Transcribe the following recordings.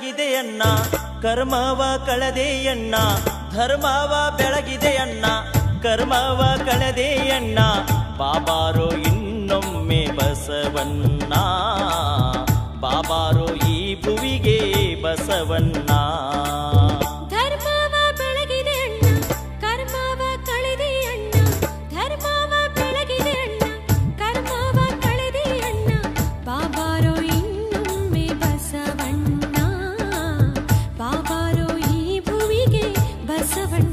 ಬೆಳಗಿದೆಯಣ್ಣ ಕರ್ಮವ ಕಳೆದೆಯಣ್ಣ ಧರ್ಮವ ಬೆಳಗಿದೆಯಣ್ಣ ಕರ್ಮವ ಕಳೆದೆಯಣ್ಣ ಬಾಬಾರೋ ಇನ್ನೊಮ್ಮೆ ಬಸವಣ್ಣ ಬಾಬಾರೋ ಈ ಭುವಿಗೆ ಬಸವಣ್ಣ ಧರ್ಮವ ಬೆಳಗಿದೆ ಅಣ್ಣ ಕರ್ಮವ ಕಳೆದೆ ಅಣ್ಣ ಧರ್ಮವ ಬೆಳಗಿದೆ ಅಣ್ಣ ಕರ್ಮವ ಕಳೆದೆ ಅಣ್ಣ ಬಾಬಾರೋ ಇನ್ನೊಮ್ಮೆ ಬಸವಣ್ಣ ಬಾಬಾರೋ ಈ ಭುವಿಗೆ ಬಸವಣ್ಣ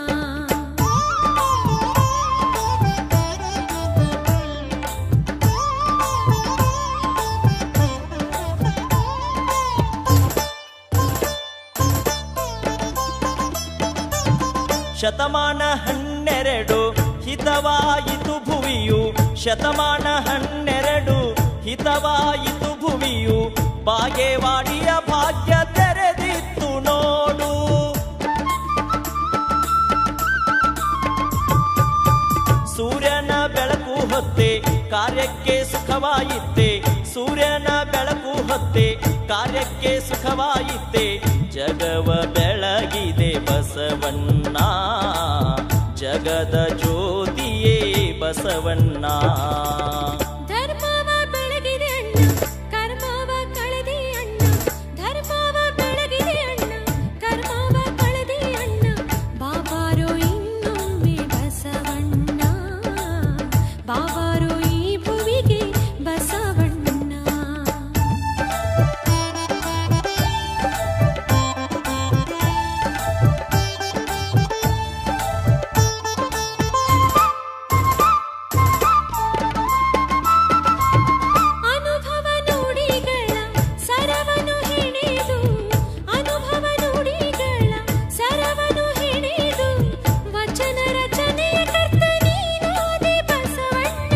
ಶತಮಾನ ಹನ್ನೆರಡು ಹಿತವಾಯಿತು ಭುವಿಯು ಶತಮಾನ ಹನ್ನೆರಡು ಹಿತವಾಯಿತು ಭುವಿಯು ಬಾಗೇವಾಡಿಯ ಭಾಗ್ಯ ತೆರೆದಿತ್ತು ನೋಡು ಸೂರ್ಯನ ಬೆಳಕು ಹೊತ್ತೆ ಕಾರ್ಯಕ್ಕೆ ಸುಖವಾಯಿತೆ ಸೂರ್ಯನ ಬೆಳಕು ಹೊತ್ತೆ ಕಾರ್ಯಕ್ಕೆ ಸುಖವಾಯಿತೆ ಜಗವ ಬೆಳಗಿದೆ ಬಸವಣ್ಣ ಜಗದ ಜ್ಯೋತಿಯೇ ಬಸವಣ್ಣ ಧರ್ಮವ ಬೆಳಗಿದೆ ಅಣ್ಣ ಕರ್ಮವ ಕಳೆದೆ ಅಣ್ಣ ಧರ್ಮವ ಬೆಳಗಿದೆ ಅಣ್ಣ ಕರ್ಮವ ಕಳೆದೆ ಅಣ್ಣ ಬಾಬಾರೋ ಇನ್ನೊಮ್ಮೆ ಬಸವಣ್ಣ ಬಾಬಾರೋ ಈ ಭುವಿಗೆ ಬಸವಣ್ಣ ಅನುಭವ ನುಡಿಗಳ ಸರವನು ಹೆಣೆದು ಅನುಭವ ನುಡಿಗಳ ಸರವನು ಹೆಣೆದು ವಚನ ರಚನೆಯ ಕರ್ತ ನೀನಾದೆ ಬಸವಣ್ಣ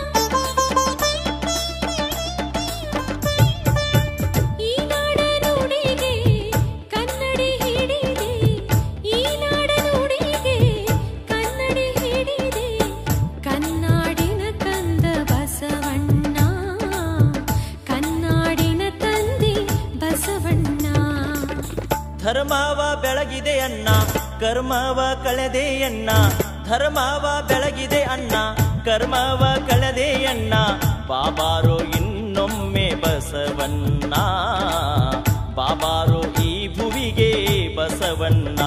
ಈ ನಾಡ ನುಡಿಗೆ ಕನ್ನಡಿ ಹಿಡಿದೆ ಈ ನಾಡ ನುಡಿಗೆ ಕನ್ನಡಿ ಹಿಡಿದೆ ಕನ್ನಾಡಿನ ಕಂದ ಬಸವಣ್ಣ ಕನ್ನಾಡಿನ ತಂದೆ ಬಸವಣ್ಣ ಧರ್ಮವ ಬೆಳಗಿದೆ ಅಣ್ಣ ಕರ್ಮವ ಕಳೆದೆ ಅಣ್ಣ ಧರ್ಮವ ಬೆಳಗಿದೆ ಅಣ್ಣ ಕರ್ಮವ ಕಳೆದೆ ಅಣ್ಣ ಬಾಬಾರೋ ಇನ್ನೊಮ್ಮೆ ಬಸವಣ್ಣ ಬಾಬಾರೋ ಈ ಭುವಿಗೆ ಬಸವಣ್ಣ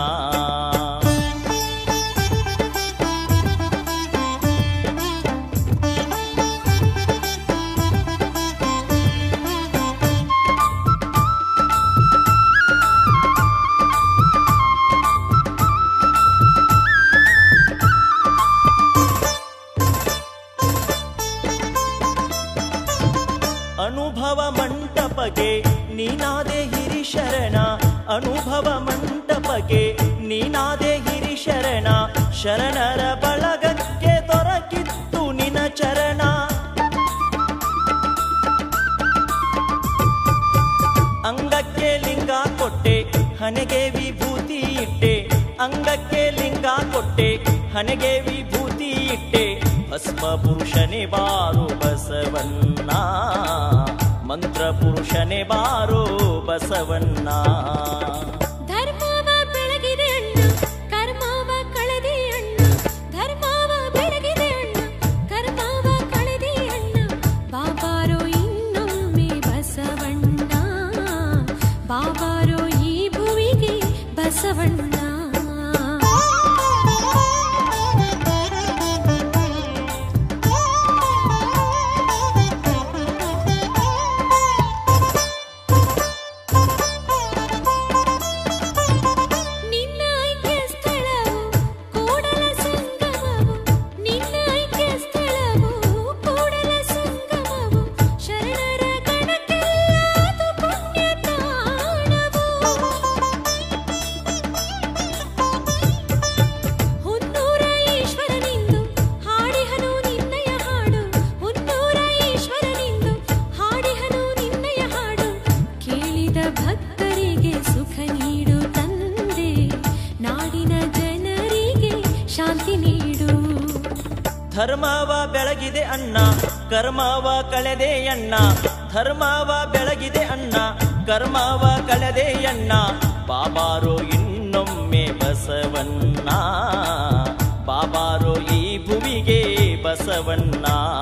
ಅನುಭವ ಮಂಟಪಗೆ ನೀನಾದೆ ಹಿರಿಶರಣ ಅನುಭವ ಮಂಟಪಗೆ ನೀನಾದೆ ಹಿರಿಶರಣ ಶರಣರ ಬಳಗಕ್ಕೆ ದೊರಕಿತ್ತು ನಿನ ಚರಣ ಅಂಗಕ್ಕೆ ಲಿಂಗ ಕೊಟ್ಟೆ ಹನೆಗೆ ವಿಭೂತಿ ಇಟ್ಟೆ ಅಂಗಕ್ಕೆ ಲಿಂಗ ಕೊಟ್ಟೆ ಹನೆಗೆ ವಿಭೂತಿ ಇಟ್ಟೆ ಭಸ್ಮ ಪುರುಷನೇ ಬಾರು ಬಸವಣ್ಣ ಮಂತ್ರ ಪುರುಷನೇ ಬಾರು ಬಸವಣ್ಣ ಧರ್ಮವ ಬೆಳಗಿದೆ ಅಣ್ಣ ಕರ್ಮವ ಕಳೆದೆ ಅಣ್ಣ ಧರ್ಮವ ಬೆಳಗಿದೆ ಅಣ್ಣ ಕರ್ಮವ ಕಳೆದೆ ಅಣ್ಣ ಬಾಬಾರೋ ಇನ್ನೊಮ್ಮೆ ಬಸವಣ್ಣ ಬಾಬಾರೋ ಈ ಭುವಿಗೆ ಬಸವಣ್ಣ ನಿನ್ನ ಐಕ್ಯ ಸ್ಥಳವು ಕೂಡಲ ಸಂಗಮವು ನಿನ್ನ ಐಕ್ಯ ಸ್ಥಳವು ಕೂಡಲ ಸಂಗಮವು ಶರಣರ ಗಣಕ್ಕೆಲ್ಲ ಅದು ಪುಣ್ಯ ತಾಣವು ಹುನ್ನೂರ ಈಶ್ವರನಿಂದು ಹಾಡಿಹನು ನಿನ್ನಯ ಹಾಡು ಹುನ್ನೂರ ಈಶ್ವರನಿಂದು ಹಾಡಿಹನು ನಿನ್ನಯ ಹಾಡು ಕೇಳಿದ ಭಕ್ತರಿಗೆ ಸುಖ ನೀಡು ತಂದೆ ನಾಡಿನ ಜನರಿಗೆ ಶಾಂತಿ ನೀಡು ಧರ್ಮವ ಬೆಳಗಿದೆ ಅಣ್ಣ ಕರ್ಮವ ಕಳೆದೆ ಅಣ್ಣ ಧರ್ಮವ ಬೆಳಗಿದೆ ಅಣ್ಣ ಕರ್ಮವ ಕಳೆದೆಯಣ್ಣ ಬಾಬಾರೋ ಇನ್ನೊಮ್ಮೆ ಬಸವಣ್ಣ ಬಾಬಾರೋ ಈ ಭುವಿಗೆ ಬಸವಣ್ಣ